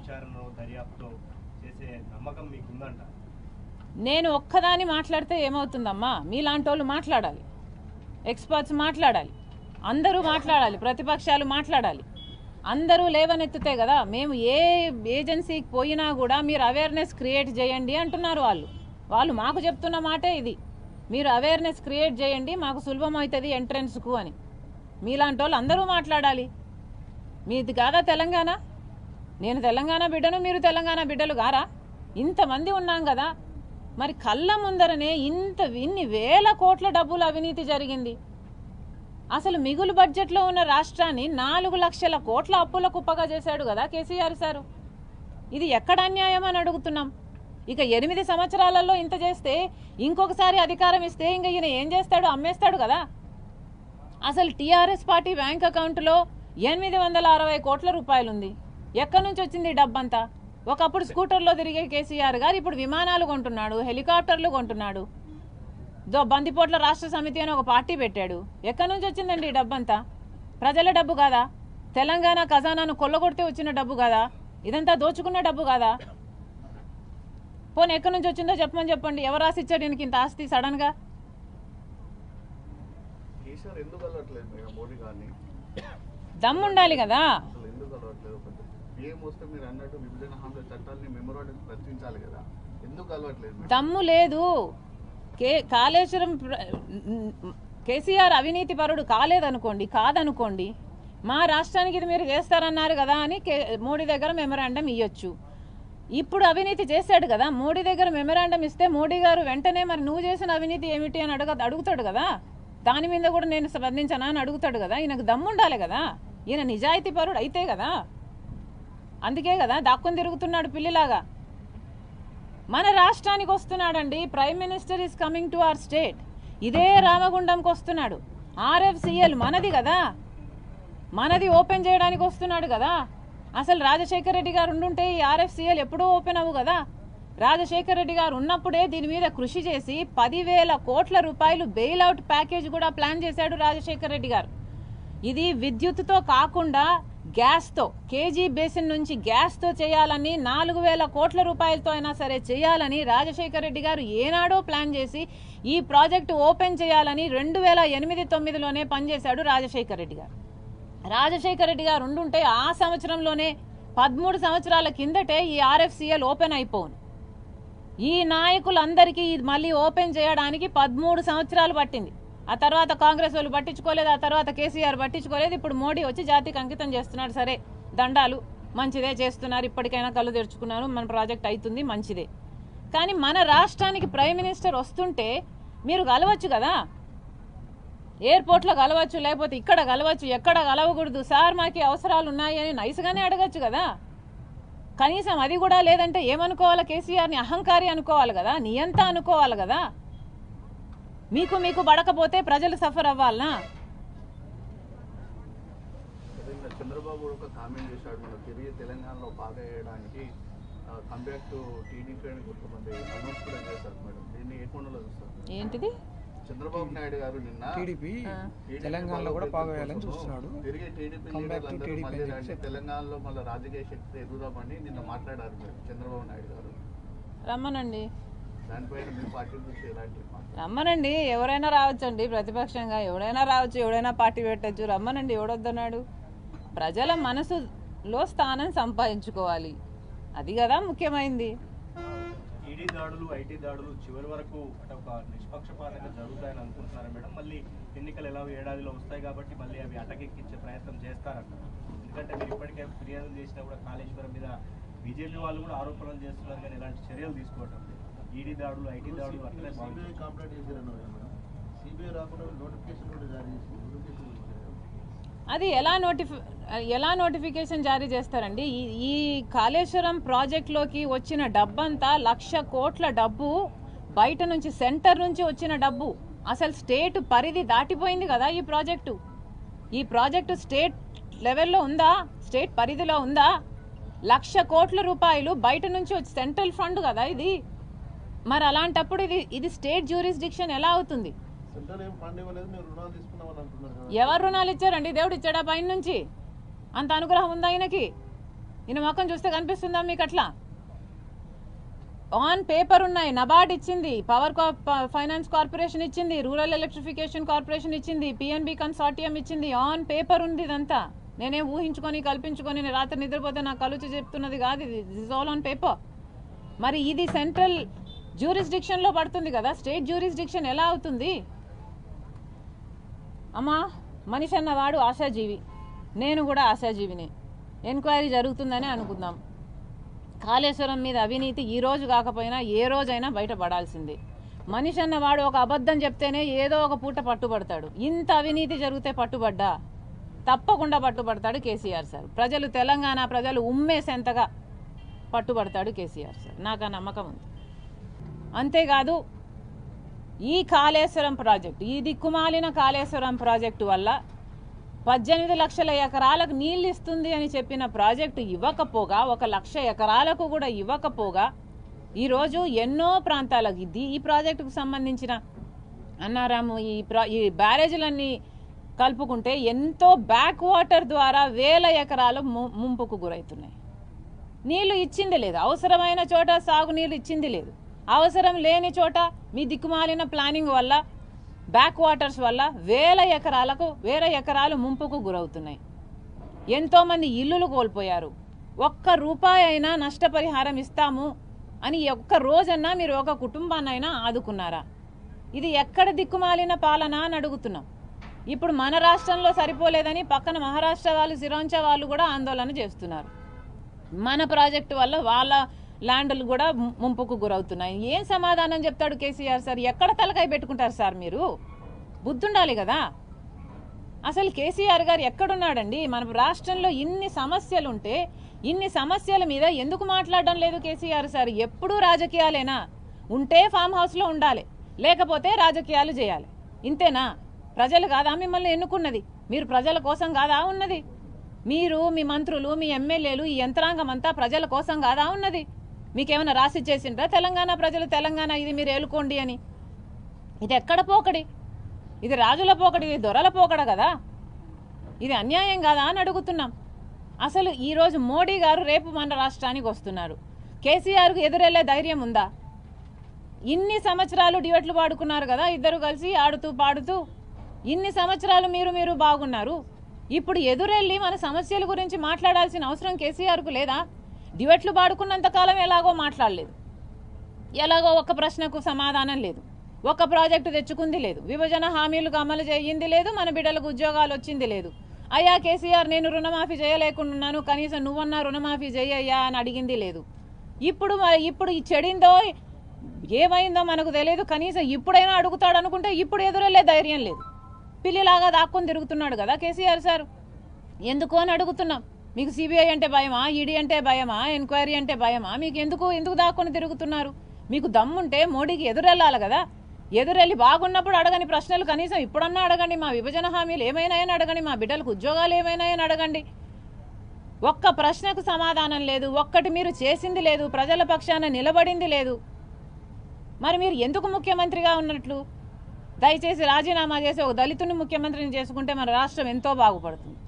విచారణలో దర్యాప్తులో చేసే నమ్మకం మీకుందంట నేను ఒక్కదాని మాట్లాడితే ఏమవుతుందమ్మా మీలాంటి వాళ్ళు మాట్లాడాలి ఎక్స్పర్ట్స్ మాట్లాడాలి అందరూ మాట్లాడాలి ప్రతిపక్షాలు మాట్లాడాలి అందరూ లేవనెత్తితే కదా మేము ఏ ఏజెన్సీకి పోయినా కూడా మీరు అవేర్నెస్ క్రియేట్ చేయండి అంటున్నారు వాళ్ళు వాళ్ళు మాకు చెప్తున్న మాటే ఇది మీరు అవేర్నెస్ క్రియేట్ చేయండి మాకు సులభం అవుతుంది ఎంట్రన్స్కు అని మీలాంటి వాళ్ళు అందరూ మాట్లాడాలి మీది కాదా తెలంగాణ నేను తెలంగాణ బిడ్డను మీరు తెలంగాణ బిడ్డలు గారా ఇంతమంది ఉన్నాం కదా మరి కళ్ళ ముందరనే ఇంత ఇన్ని వేల కోట్ల డబ్బులు అవినీతి జరిగింది అసలు మిగులు బడ్జెట్లో ఉన్న రాష్ట్రాన్ని నాలుగు లక్షల కోట్ల అప్పుల కుప్పగా చేశాడు కదా కేసీఆర్ సారు ఇది ఎక్కడ అన్యాయం అని అడుగుతున్నాం ఇక ఎనిమిది సంవత్సరాలలో ఇంత చేస్తే ఇంకొకసారి అధికారం ఇస్తే ఇంక ఈయన ఏం చేస్తాడు అమ్మేస్తాడు కదా అసలు టీఆర్ఎస్ పార్టీ బ్యాంక్ అకౌంట్లో ఎనిమిది వందల అరవై కోట్ల రూపాయలు ఉంది ఎక్కడి నుంచి వచ్చింది ఈ డబ్బంతా ఒకప్పుడు స్కూటర్లో తిరిగే కేసీఆర్ గారు ఇప్పుడు విమానాలు కొంటున్నాడు హెలికాప్టర్లు కొంటున్నాడు దో బందిపోట్ల రాష్ట్ర సమితి అని ఒక పార్టీ పెట్టాడు ఎక్కడి నుంచి వచ్చిందండి ఈ డబ్బంతా ప్రజల డబ్బు కాదా తెలంగాణ ఖజానాను కొల్లగొడితే వచ్చిన డబ్బు కాదా ఇదంతా దోచుకున్న డబ్బు కాదా పోనీ ఎక్కడి నుంచి వచ్చిందో చెప్పమని చెప్పండి ఎవరు రాసిచ్చాడు ఈయనకి ఇంత ఆస్తి సడన్ గా కేసీఆర్ ఎందుకు కలవట్లేదు మేడం మోడీ గారిని దమ్ము ఉండాలి కదా అసలు ఎందుకు కలవట్లేదు ఒకటి పిఎం వస్తే మీరు అన్నట్టు విభజన హామీల చట్టాన్ని మెమోరాండం ప్రచురించాలి కదా ఎందుకు కలవట్లేదు మేడం దమ్ము లేదు కే కాళేశ్వరం ప్ర- కేసీఆర్ అవినీతి పరుడు కాలేదనుకోండి కాదనుకోండి మా రాష్ట్రానికి ఇది మీరు చేస్తారన్నారు కదా అని కే మోడీ దగ్గర మెమరాండం ఇవ్వచ్చు ఇప్పుడు అవినీతి చేశాడు కదా మోడీ దగ్గర మెమరాండం ఇస్తే మోడీ గారు వెంటనే మరి నువ్వు చేసిన అవినీతి ఏమిటి అని అడగ అడుగుతాడు కదా దాని మీద కూడా నేను స్పందించనా అని అడుగుతాడు కదా ఈయనకు దమ్ము ఉండాలి కదా ఈయన నిజాయితీ పరుడు అయితే కదా అందుకే కదా దాక్కుని తిరుగుతున్నాడు పిల్లిలాగా మన రాష్ట్రానికి వస్తున్నాడండి prime minister is coming to our state ఇదే రామగుండంకి వస్తున్నాడు ఆర్ఎఫ్సిఎల్ మనది కదా మనది ఓపెన్ చేయడానికి వస్తున్నాడు కదా అసలు రాజశేఖర రెడ్డి గారు ఉండుంటే ఈ ఆర్ఎఫ్సిఎల్ ఎప్పుడూ ఓపెన్ అవ్వు కదా రాజశేఖర రెడ్డి గారు ఉన్నప్పుడే దీని మీద కృషి చేసి పదివేల కోట్ల రూపాయలు బెయిల్ అవుట్ ప్యాకేజ్ కూడా ప్లాన్ చేశాడు రాజశేఖర రెడ్డి గారు ఇది విద్యుత్తుతో కాకుండా గ్యాస్తో కేజీ బేసిన్ నుంచి గ్యాస్తో చేయాలని నాలుగు వేల కోట్ల రూపాయలతో అయినా సరే చేయాలని రాజశేఖర రెడ్డి గారు ఏనాడో ప్లాన్ చేసి ఈ ప్రాజెక్టు ఓపెన్ చేయాలని రెండు వేల ఎనిమిది తొమ్మిదిలోనే పనిచేశాడు రాజశేఖర రెడ్డి గారు రాజశేఖర రెడ్డి గారు ఉండుంటే ఆ సంవత్సరంలోనే పదమూడు సంవత్సరాల కిందటే ఈ ఆర్ఎఫ్సిఎల్ ఓపెన్ అయిపోను ఈ నాయకులందరికీ ఇది మళ్ళీ ఓపెన్ చేయడానికి పదమూడు సంవత్సరాలు పట్టింది ఆ తర్వాత కాంగ్రెస్ వాళ్ళు పట్టించుకోలేదు ఆ తర్వాత కేసీఆర్ పట్టించుకోలేదు ఇప్పుడు మోడీ వచ్చి జాతికి అంకితం చేస్తున్నాడు సరే దండాలు మంచిదే చేస్తున్నారు ఇప్పటికైనా కళ్ళు తెరుచుకున్నారు మన ప్రాజెక్ట్ అవుతుంది మంచిదే కానీ మన రాష్ట్రానికి ప్రైమ్ మినిస్టర్ వస్తుంటే మీరు కలవచ్చు కదా ఎయిర్పోర్ట్లో కలవచ్చు లేకపోతే ఇక్కడ కలవచ్చు ఎక్కడ కలవకూడదు సార్ మాకు ఈ అవసరాలు ఉన్నాయి అని నైస్గానే అడగచ్చు కదా కనీసం అది కూడా లేదంటే ఏమనుకోవాలి కేసీఆర్ని అహంకారి అనుకోవాలి కదా నియంత అనుకోవాలి కదా మీకు మీకు పడకపోతే ప్రజలు సఫర్ అవ్వాలనా అదే ఇంకా చంద్రబాబు కూడా ఒక కామెంట్ చేశాడు మనం తిరిగి తెలంగాణలో బాగా వేయడానికి కంపేర్ టు టీడీపీ అని కొంతమంది అనౌన్స్ కూడా చేశారు మేడం దీన్ని ఏ కోణంలో చూస్తారు ఏంటిది చంద్రబాబు నాయుడు గారు నిన్న టీడీపీ ఆ. టీడీపీ తెలంగాణలో కూడా బలోపేతం బాగా వేయాలని కోసము చూస్తున్నాడు తిరిగి టీడీపీ Come back to లీడర్లందరూ TDP మళ్ళీ అని రండి, చెప్పి తెలంగాణలో మళ్ళీ రాజకీయ శక్తి ఎదుగుదామని నిన్న మాట్లాడారు మీరు చంద్రబాబు నాయుడు గారు రమ్మనండి దానిపైన మీ పార్టీ నుంచి ఎలాంటి మాట? రమ్మనండి ఎవరైనా రావచ్చండి ప్రతిపక్షంగా ఎవడైనా రావచ్చు ఎవడైనా పార్టీ పెట్టచ్చు రమ్మనండి ఎవడొద్దన్నాడు ప్రజల మనసులో స్థానం సంపాదించుకోవాలి అది కదా ముఖ్యమైంది ఈడీ దాడులు ఐటీ దాడులు చివరి వరకు అంటే ఒక నిష్పక్షపాతంగా జరుగుతాయని అనుకుంటున్నారా మేడం మళ్ళీ ఎన్నికలు ఎలా ఏడాదిలో వస్తాయి కాబట్టి మళ్ళీ అవి అటకెక్కించే ప్రయత్నం చేస్తారంట ఎందుకంటే మీరు ఇప్పటికే ఫిర్యాదులు చేసినా కూడా కాళేశ్వరం మీద బీజేపీ వాళ్ళు కూడా ఆరోపణలు చేస్తున్నారు కానీ ఎలాంటి చర్యలు తీసుకోవటం లేదు ఈడీ దాడులు ఐటీ దాడులు అట్లనే సిబిఐ భావించారు. కంప్లైంట్ చేశారన్నారు కదా మేడం సిబిఐ రాకుండా నోటిఫికేషన్ కూడా జారీ చేసి నోటిఫికేషన్ అది ఎలా నోటిఫి ఎలా నోటిఫికేషన్ జారీ చేస్తారండి ఈ ఈ కాళేశ్వరం ప్రాజెక్ట్లోకి వచ్చిన డబ్బంతా లక్ష కోట్ల డబ్బు బయట నుంచి సెంటర్ నుంచి వచ్చిన డబ్బు అసలు స్టేట్ పరిధి దాటిపోయింది కదా ఈ ప్రాజెక్టు ఈ ప్రాజెక్టు స్టేట్ లెవెల్లో ఉందా స్టేట్ పరిధిలో ఉందా లక్ష కోట్ల రూపాయలు బయట నుంచి వచ్చి సెంట్రల్ ఫండ్ కదా ఇది మరి అలాంటప్పుడు ఇది ఇది స్టేట్ జ్యూరిస్డిక్షన్ ఎలా అవుతుంది సెంట్రల్ ఏం ఫండ్ ఇవ్వలేదు మీరు రుణాలు తీసుకున్నామని అంటున్నారు కదా ఎవరు రుణాలు ఇచ్చారండి దేవుడు ఇచ్చాడా పైన నుంచి అంత అనుగ్రహం ఉందా ఆయనకి ఈయన మొఖం చూస్తే కనిపిస్తుందా మీకు అట్లా ఆన్ పేపర్ ఉన్నాయి నబార్డ్ ఇచ్చింది పవర్ ఫైనాన్స్ కార్పొరేషన్ ఇచ్చింది రూరల్ ఎలక్ట్రిఫికేషన్ కార్పొరేషన్ ఇచ్చింది పిఎన్బి కన్సార్టియం ఇచ్చింది ఆన్ పేపర్ ఉంది ఇదంతా నేనే ఊహించుకొని కల్పించుకొని నేను రాత్రి నిద్రపోతే నాకు కలుచు చెప్తున్నది కాదు ఇది దిస్ ఆల్ ఆన్ పేపర్ మరి ఇది సెంట్రల్ జ్యూరిస్డిక్షన్లో పడుతుంది కదా స్టేట్ జ్యూరిస్డిక్షన్ ఎలా అవుతుంది అమ్మా మనిషి అన్నవాడు ఆశాజీవి నేను కూడా ఆశాజీవిని ఎంక్వైరీ జరుగుతుందని అనుకుందాం కాళేశ్వరం మీద అవినీతి ఈ రోజు కాకపోయినా ఏ రోజైనా బయటపడాల్సిందే మనిషి అన్నవాడు ఒక అబద్ధం చెప్తేనే ఏదో ఒక పూట పట్టుబడతాడు ఇంత అవినీతి జరిగితే పట్టుబడ్డా తప్పకుండా పట్టుబడతాడు కేసీఆర్ సార్ ప్రజలు తెలంగాణ ప్రజలు ఉమ్మేసేంతగా పట్టుబడతాడు కేసీఆర్ సార్ నాకు ఆ నమ్మకం ఉంది అంతేకాదు ఈ కాళేశ్వరం ప్రాజెక్టు ఈ దిక్కుమాలిన కాళేశ్వరం ప్రాజెక్టు వల్ల పద్దెనిమిది లక్షల ఎకరాలకు నీళ్ళు ఇస్తుంది అని చెప్పిన ప్రాజెక్టు ఇవ్వకపోగా ఒక లక్ష ఎకరాలకు కూడా ఇవ్వకపోగా ఈరోజు ఎన్నో ప్రాంతాలకు ఇది ఈ ప్రాజెక్టుకు సంబంధించిన అన్నారాము ఈ ప్రా ఈ బ్యారేజీలన్నీ కలుపుకుంటే ఎంతో బ్యాక్ వాటర్ ద్వారా వేల ఎకరాలు ము- ముంపుకు గురవుతున్నాయి నీళ్లు ఇచ్చింది లేదు అవసరమైన చోట సాగునీళ్ళు ఇచ్చింది లేదు అవసరం లేని చోట మీ దిక్కుమాలిన ప్లానింగ్ వల్ల బ్యాక్ వాటర్స్ వల్ల వేల ఎకరాలకు వేల ఎకరాలు ముంపుకు గురవుతున్నాయి ఎంతోమంది ఇల్లులు కోల్పోయారు ఒక్క రూపాయి అయినా నష్టపరిహారం ఇస్తాము అని ఒక్క రోజన్నా మీరు ఒక కుటుంబాన్నైనా ఆదుకున్నారా ఇది ఎక్కడ దిక్కుమాలిన పాలన అని అడుగుతున్నాం ఇప్పుడు మన రాష్ట్రంలో సరిపోలేదని పక్కన మహారాష్ట్ర వాళ్ళు సిరోంచ వాళ్ళు కూడా ఆందోళన చేస్తున్నారు మన ప్రాజెక్టు వల్ల వాళ్ళ ల్యాండ్లు కూడా ము- ముంపుకు గురవుతున్నాయి ఏం సమాధానం చెప్తాడు కేసీఆర్ సార్ ఎక్కడ తలకాయ పెట్టుకుంటారు సార్ మీరు బుద్ధుండాలి కదా అసలు కేసీఆర్ గారు ఎక్కడున్నాడండి మన రాష్ట్రంలో ఇన్ని సమస్యలు ఉంటే ఇన్ని సమస్యల మీద ఎందుకు మాట్లాడడం లేదు కేసీఆర్ సార్ ఎప్పుడూ రాజకీయాలేనా ఉంటే ఫామ్ హౌస్లో ఉండాలి లేకపోతే రాజకీయాలు చేయాలి ఇంతేనా ప్రజలు కాదా మిమ్మల్ని ఎన్నుకున్నది మీరు ప్రజల కోసం కాదా ఉన్నది మీరు మీ మంత్రులు మీ ఎమ్మెల్యేలు ఈ యంత్రాంగం అంతా ప్రజల కోసం కాదా ఉన్నది మీకేమైనా రాసి చేసిండ్రా తెలంగాణ ప్రజలు తెలంగాణ ఇది మీరు ఏలుకోండి అని ఇది ఎక్కడ పోకడి ఇది రాజుల పోకడి ఇది దొరల పోకడ కదా ఇది అన్యాయం కాదా అని అడుగుతున్నాం అసలు ఈరోజు మోడీ గారు రేపు మన రాష్ట్రానికి వస్తున్నారు కేసీఆర్కు ఎదురెళ్లే ధైర్యం ఉందా ఇన్ని సంవత్సరాలు డ్యూట్లు పాడుకున్నారు కదా ఇద్దరు కలిసి ఆడుతూ పాడుతూ ఇన్ని సంవత్సరాలు మీరు మీరు బాగున్నారు ఇప్పుడు ఎదురెళ్ళి మన సమస్యల గురించి మాట్లాడాల్సిన అవసరం కేసీఆర్కు లేదా డ్యూట్లు పాడుకున్నంత కాలం ఎలాగో మాట్లాడలేదు ఎలాగో ఒక ప్రశ్నకు సమాధానం లేదు ఒక ప్రాజెక్టు తెచ్చుకుంది లేదు విభజన హామీలకు అమలు చేయింది లేదు మన బిడ్డలకు ఉద్యోగాలు వచ్చింది లేదు అయ్యా కేసీఆర్ నేను రుణమాఫీ చేయలేకున్నాను కనీసం నువ్వన్నా రుణమాఫీ చేయయ్యా అని అడిగింది లేదు ఇప్పుడు మరి ఇప్పుడు ఈ చెడిందో ఏమైందో మనకు తెలియదు కనీసం ఇప్పుడైనా అడుగుతాడు అనుకుంటే ఇప్పుడు ఎదురెళ్ళే ధైర్యం లేదు పిల్లిలాగా దాక్కుని తిరుగుతున్నాడు కదా కేసీఆర్ సార్ ఎందుకు అని అడుగుతున్నాం మీకు సిబిఐ అంటే భయమా ఈడీ అంటే భయమా ఎంక్వైరీ అంటే భయమా మీకు ఎందుకు ఎందుకు దాక్కుని తిరుగుతున్నారు మీకు దమ్ముంటే మోడీకి ఎదురెళ్ళాలి కదా ఎదురెళ్ళి బాగున్నప్పుడు అడగని ప్రశ్నలు కనీసం ఇప్పుడన్నా అడగండి మా విభజన హామీలు ఏమైనాయని అడగండి మా బిడ్డలకు ఉద్యోగాలు ఏమైనాయని అడగండి ఒక్క ప్రశ్నకు సమాధానం లేదు ఒక్కటి మీరు చేసింది లేదు ప్రజల పక్షాన నిలబడింది లేదు మరి మీరు ఎందుకు ముఖ్యమంత్రిగా ఉన్నట్లు దయచేసి రాజీనామా చేసి ఒక దళితుని ముఖ్యమంత్రిని చేసుకుంటే మన రాష్ట్రం ఎంతో బాగుపడుతుంది